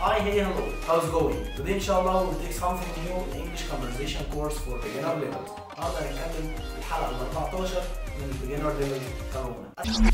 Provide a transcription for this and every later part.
Hi, hey, hello. How's it going? Today, inshallah, we'll take something new in English conversation course for beginner level. النهارده هنتكلم في الحلقة ال 14 من البيجنر ليفل قانونا.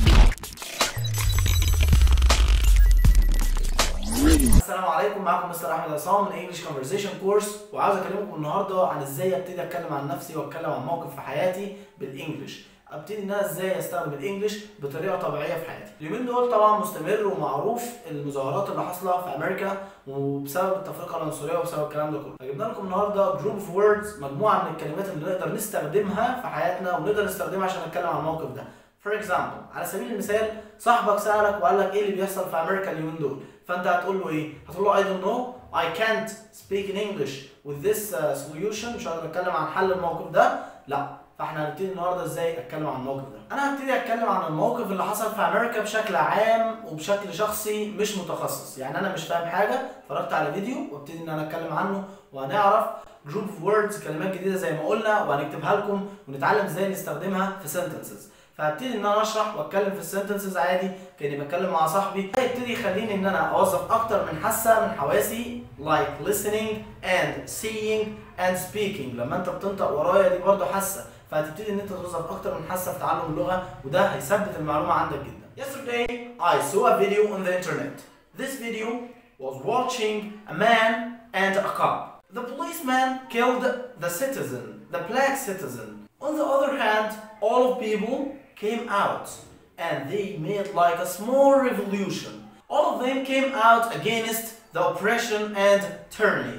السلام عليكم معاكم مستر احمد عصام من انجلش كونفرسيشن كورس وعاوز اكلمكم النهارده عن ازاي ابتدي اتكلم عن نفسي واتكلم عن موقف في حياتي بالانجلش ابتدي ان انا ازاي استخدم الانجليش بطريقه طبيعيه في حياتي اليومين دول طبعا مستمر ومعروف المظاهرات اللي حاصله في امريكا وبسبب التفرقه العنصريه وبسبب الكلام ده كله فجبنا لكم النهارده جروب اوف ووردز مجموعه من الكلمات اللي نقدر نستخدمها في حياتنا ونقدر نستخدمها عشان نتكلم عن الموقف ده فور اكزامبل على سبيل المثال صاحبك سالك وقال لك ايه اللي بيحصل في امريكا اليومين دول فانت هتقول له ايه هتقول له I don't know I can't speak in English with this uh, solution مش هقدر اتكلم عن حل الموقف ده لا فاحنا هنبتدي النهارده ازاي اتكلم عن الموقف ده انا هبتدي اتكلم عن الموقف اللي حصل في امريكا بشكل عام وبشكل شخصي مش متخصص يعني انا مش فاهم حاجه اتفرجت على فيديو وابتدي ان انا اتكلم عنه وهنعرف جروب اوف ووردز كلمات جديده زي ما قلنا وهنكتبها لكم ونتعلم ازاي نستخدمها في sentences فهبتدي ان انا اشرح واتكلم في السنتنسز عادي كاني بتكلم مع صاحبي هيبتدي يخليني ان انا اوظف اكتر من حاسه من حواسي like listening and seeing and speaking لما انت بتنطق ورايا دي برضو حاسه فهتبتدي ان انت توظف اكتر من حاسه في تعلم اللغه وده هيثبت المعلومه عندك جدا Yesterday I saw a video on the internet This video was watching a man and a cop The policeman killed the citizen the black citizen On the other hand all of people came out and they made like a small revolution. All of them came out against the oppression and tyranny.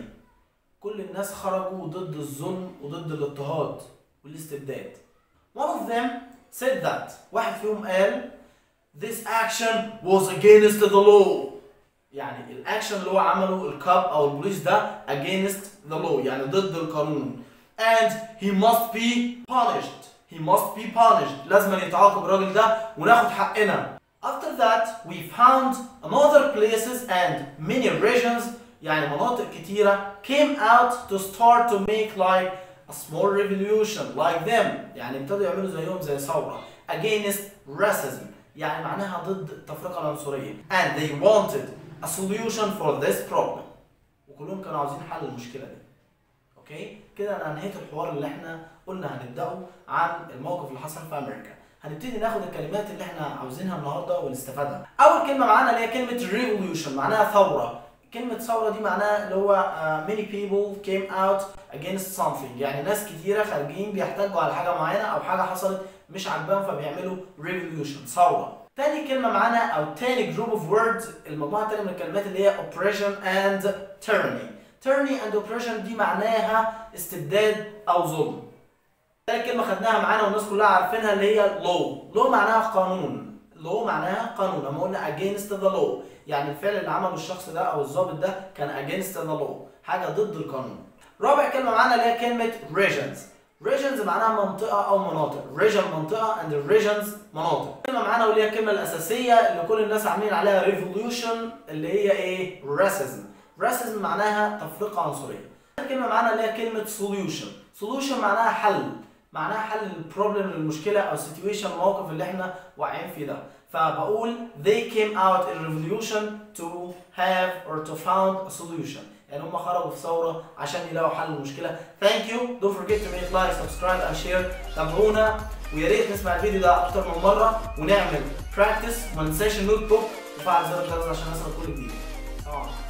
كل الناس خرجوا ضد الظلم وضد الاضطهاد والاستبداد. One of them said that واحد فيهم قال This action was against the law. يعني الاكشن اللي هو عمله الكاب او البوليس ده against the law يعني ضد القانون. And he must be punished. he must be punished لازم يتعاقب الراجل ده وناخد حقنا after that we found another places and many regions يعني مناطق كتيرة came out to start to make like a small revolution like them يعني ابتدوا يعملوا زيهم زي ثورة against racism يعني معناها ضد التفرقة العنصرية and they wanted a solution for this problem وكلهم كانوا عاوزين حل المشكلة دي اوكي كده انا انهيت الحوار اللي احنا قلنا هنبداه عن الموقف اللي حصل في امريكا هنبتدي ناخد الكلمات اللي احنا عاوزينها النهارده ونستفادها اول كلمه معانا اللي هي كلمه revolution معناها ثوره كلمة ثورة دي معناها اللي هو uh, many people came out against something يعني ناس كتيرة خارجين بيحتجوا على حاجة معينة أو حاجة حصلت مش عاجباهم فبيعملوا revolution ثورة. تاني كلمة معانا أو تاني group of words المجموعة التانية من الكلمات اللي هي oppression and tyranny. tyranny and oppression دي معناها استبداد او ظلم تاني كلمه خدناها معانا والناس كلها عارفينها اللي هي law law معناها قانون law معناها قانون لما قلنا against the law يعني الفعل اللي عمله الشخص ده او الضابط ده كان against the law حاجه ضد القانون رابع كلمه معانا اللي هي كلمه regions regions معناها منطقة أو مناطق region منطقة and regions مناطق كلمة معانا واللي هي الكلمة الأساسية اللي كل الناس عاملين عليها revolution اللي هي إيه racism racism معناها تفرقة عنصرية. كلمة معانا اللي هي كلمة solution. solution معناها حل. معناها حل البروبلم للمشكلة أو situation الموقف اللي احنا واقعين فيه ده. فبقول they came out in revolution to have or to found a solution. يعني هم خرجوا في ثورة عشان يلاقوا حل المشكلة. Thank you. Don't forget to make like, subscribe and share. تابعونا ويا ريت نسمع الفيديو ده أكتر من مرة ونعمل practice وما ننساش النوت بوك وفعل زر الجرس عشان نصل كل جديد. طبعا.